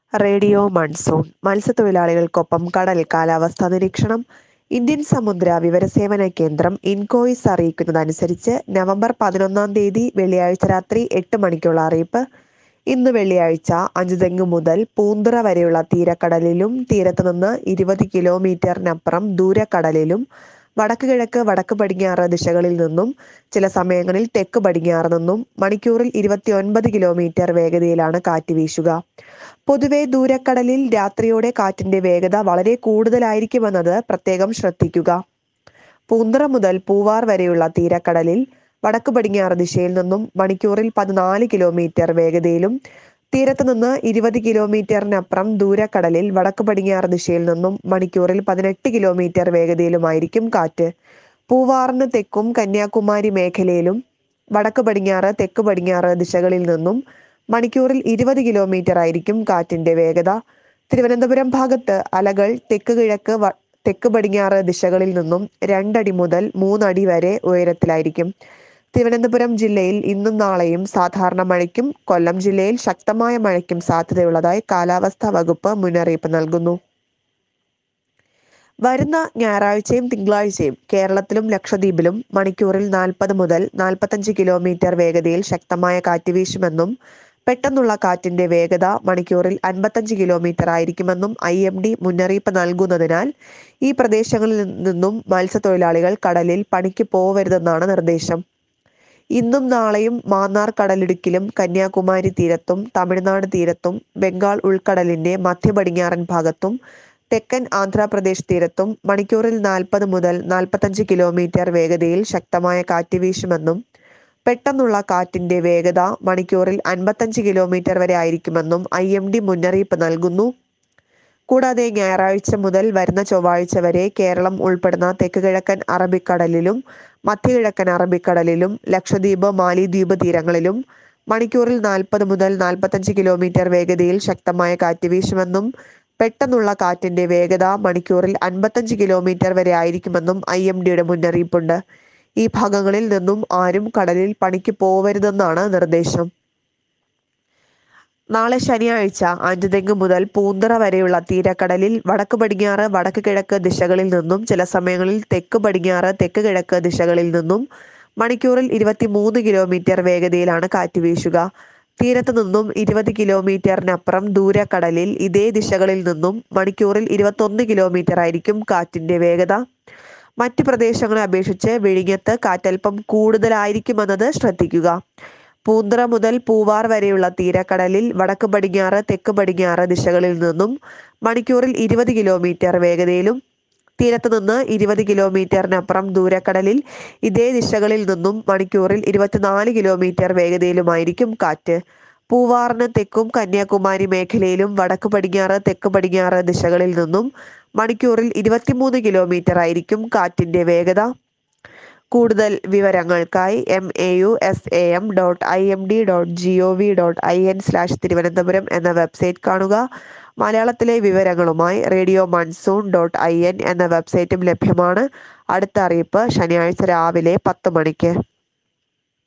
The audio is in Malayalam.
റേഡിയോ മൺസൂൺ മത്സ്യത്തൊഴിലാളികൾക്കൊപ്പം കടൽ കാലാവസ്ഥാ നിരീക്ഷണം ഇന്ത്യൻ സമുദ്ര വിവരസേവന കേന്ദ്രം ഇൻകോയിസ് അറിയിക്കുന്നതനുസരിച്ച് നവംബർ പതിനൊന്നാം തീയതി വെള്ളിയാഴ്ച രാത്രി എട്ട് മണിക്കുള്ള അറിയിപ്പ് ഇന്ന് വെള്ളിയാഴ്ച അഞ്ചുതെങ്ങ് മുതൽ പൂന്തുറ വരെയുള്ള തീരക്കടലിലും തീരത്ത് നിന്ന് ഇരുപത് കിലോമീറ്ററിനപ്പുറം ദൂരക്കടലിലും വടക്ക് കിഴക്ക് വടക്ക് പടിഞ്ഞാറ് ദിശകളിൽ നിന്നും ചില സമയങ്ങളിൽ തെക്ക് പടിഞ്ഞാറ് നിന്നും മണിക്കൂറിൽ ഇരുപത്തിയൊൻപത് കിലോമീറ്റർ വേഗതയിലാണ് കാറ്റ് വീശുക പൊതുവെ ദൂരക്കടലിൽ രാത്രിയോടെ കാറ്റിന്റെ വേഗത വളരെ കൂടുതലായിരിക്കുമെന്നത് പ്രത്യേകം ശ്രദ്ധിക്കുക പൂന്തറ മുതൽ പൂവാർ വരെയുള്ള തീരക്കടലിൽ വടക്ക് പടിഞ്ഞാറ് ദിശയിൽ നിന്നും മണിക്കൂറിൽ പതിനാല് കിലോമീറ്റർ വേഗതയിലും തീരത്ത് നിന്ന് ഇരുപത് കിലോമീറ്ററിനപ്പുറം ദൂരക്കടലിൽ വടക്ക് പടിഞ്ഞാറ് ദിശയിൽ നിന്നും മണിക്കൂറിൽ പതിനെട്ട് കിലോമീറ്റർ വേഗതയിലുമായിരിക്കും കാറ്റ് പൂവാറിന് തെക്കും കന്യാകുമാരി മേഖലയിലും വടക്ക് പടിഞ്ഞാറ് തെക്ക് പടിഞ്ഞാറ് ദിശകളിൽ നിന്നും മണിക്കൂറിൽ ഇരുപത് കിലോമീറ്റർ ആയിരിക്കും കാറ്റിന്റെ വേഗത തിരുവനന്തപുരം ഭാഗത്ത് അലകൾ തെക്ക് കിഴക്ക് വ- തെക്ക് പടിഞ്ഞാറ് ദിശകളിൽ നിന്നും രണ്ടടി മുതൽ മൂന്നടി വരെ ഉയരത്തിലായിരിക്കും തിരുവനന്തപുരം ജില്ലയിൽ ഇന്നും നാളെയും സാധാരണ മഴയ്ക്കും കൊല്ലം ജില്ലയിൽ ശക്തമായ മഴയ്ക്കും സാധ്യതയുള്ളതായി കാലാവസ്ഥാ വകുപ്പ് മുന്നറിയിപ്പ് നൽകുന്നു വരുന്ന ഞായറാഴ്ചയും തിങ്കളാഴ്ചയും കേരളത്തിലും ലക്ഷദ്വീപിലും മണിക്കൂറിൽ നാൽപ്പത് മുതൽ നാൽപ്പത്തഞ്ച് കിലോമീറ്റർ വേഗതയിൽ ശക്തമായ കാറ്റ് വീശുമെന്നും പെട്ടെന്നുള്ള കാറ്റിന്റെ വേഗത മണിക്കൂറിൽ അൻപത്തഞ്ച് കിലോമീറ്റർ ആയിരിക്കുമെന്നും ഐ എം ഡി മുന്നറിയിപ്പ് നൽകുന്നതിനാൽ ഈ പ്രദേശങ്ങളിൽ നിന്നും മത്സ്യത്തൊഴിലാളികൾ കടലിൽ പണിക്ക് പോവരുതെന്നാണ് നിർദ്ദേശം ഇന്നും നാളെയും മാന്നാർ കടലിടുക്കിലും കന്യാകുമാരി തീരത്തും തമിഴ്നാട് തീരത്തും ബംഗാൾ ഉൾക്കടലിന്റെ മധ്യ പടിഞ്ഞാറൻ ഭാഗത്തും തെക്കൻ ആന്ധ്രാപ്രദേശ് തീരത്തും മണിക്കൂറിൽ നാൽപ്പത് മുതൽ നാൽപ്പത്തഞ്ച് കിലോമീറ്റർ വേഗതയിൽ ശക്തമായ കാറ്റ് വീശുമെന്നും പെട്ടെന്നുള്ള കാറ്റിന്റെ വേഗത മണിക്കൂറിൽ അൻപത്തഞ്ച് കിലോമീറ്റർ വരെ ആയിരിക്കുമെന്നും ഐ എം ഡി മുന്നറിയിപ്പ് നൽകുന്നു കൂടാതെ ഞായറാഴ്ച മുതൽ വരുന്ന ചൊവ്വാഴ്ച വരെ കേരളം ഉൾപ്പെടുന്ന തെക്ക് കിഴക്കൻ അറബിക്കടലിലും മധ്യകിഴക്കൻ അറബിക്കടലിലും ലക്ഷദ്വീപ് മാലിദ്വീപ് തീരങ്ങളിലും മണിക്കൂറിൽ നാൽപ്പത് മുതൽ നാൽപ്പത്തഞ്ച് കിലോമീറ്റർ വേഗതയിൽ ശക്തമായ കാറ്റ് വീശുമെന്നും പെട്ടെന്നുള്ള കാറ്റിന്റെ വേഗത മണിക്കൂറിൽ അൻപത്തഞ്ച് കിലോമീറ്റർ വരെ ആയിരിക്കുമെന്നും ഐ എം ഡിയുടെ മുന്നറിയിപ്പുണ്ട് ഈ ഭാഗങ്ങളിൽ നിന്നും ആരും കടലിൽ പണിക്ക് പോവരുതെന്നാണ് നിർദ്ദേശം നാളെ ശനിയാഴ്ച അഞ്ചുതെങ്ങ് മുതൽ പൂന്തറ വരെയുള്ള തീരക്കടലിൽ വടക്ക് പടിഞ്ഞാറ് വടക്ക് കിഴക്ക് ദിശകളിൽ നിന്നും ചില സമയങ്ങളിൽ തെക്ക് പടിഞ്ഞാറ് തെക്ക് കിഴക്ക് ദിശകളിൽ നിന്നും മണിക്കൂറിൽ ഇരുപത്തിമൂന്ന് കിലോമീറ്റർ വേഗതയിലാണ് കാറ്റ് വീശുക തീരത്ത് നിന്നും ഇരുപത് കിലോമീറ്ററിനപ്പുറം ദൂരക്കടലിൽ ഇതേ ദിശകളിൽ നിന്നും മണിക്കൂറിൽ ഇരുപത്തൊന്ന് കിലോമീറ്റർ ആയിരിക്കും കാറ്റിന്റെ വേഗത മറ്റു പ്രദേശങ്ങളെ അപേക്ഷിച്ച് വിഴിഞ്ഞത്ത് കാറ്റൽപ്പം കൂടുതലായിരിക്കുമെന്നത് ശ്രദ്ധിക്കുക പൂന്തറ മുതൽ പൂവാർ വരെയുള്ള തീരക്കടലിൽ വടക്ക് പടിഞ്ഞാറ് തെക്ക് പടിഞ്ഞാറ് ദിശകളിൽ നിന്നും മണിക്കൂറിൽ ഇരുപത് കിലോമീറ്റർ വേഗതയിലും തീരത്ത് നിന്ന് ഇരുപത് കിലോമീറ്ററിനപ്പുറം ദൂരക്കടലിൽ ഇതേ ദിശകളിൽ നിന്നും മണിക്കൂറിൽ ഇരുപത്തിനാല് കിലോമീറ്റർ വേഗതയിലുമായിരിക്കും കാറ്റ് പൂവാറിന് തെക്കും കന്യാകുമാരി മേഖലയിലും വടക്ക് പടിഞ്ഞാറ് തെക്ക് പടിഞ്ഞാറ് ദിശകളിൽ നിന്നും മണിക്കൂറിൽ ഇരുപത്തിമൂന്ന് കിലോമീറ്റർ ആയിരിക്കും കാറ്റിന്റെ വേഗത കൂടുതൽ വിവരങ്ങൾക്കായി M A U S A M dot I M D dot G O V dot I N slash Thiruvananthapuram എന്ന വെബ്സൈറ്റ് കാണുക മലയാളത്തിലെ വിവരങ്ങളുമായി radio monsoon dot I N എന്ന വെബ്സൈറ്റും ലഭ്യമാണ് അടുത്ത അറിയിപ്പ് ശനിയാഴ്ച രാവിലെ പത്ത് മണിക്ക്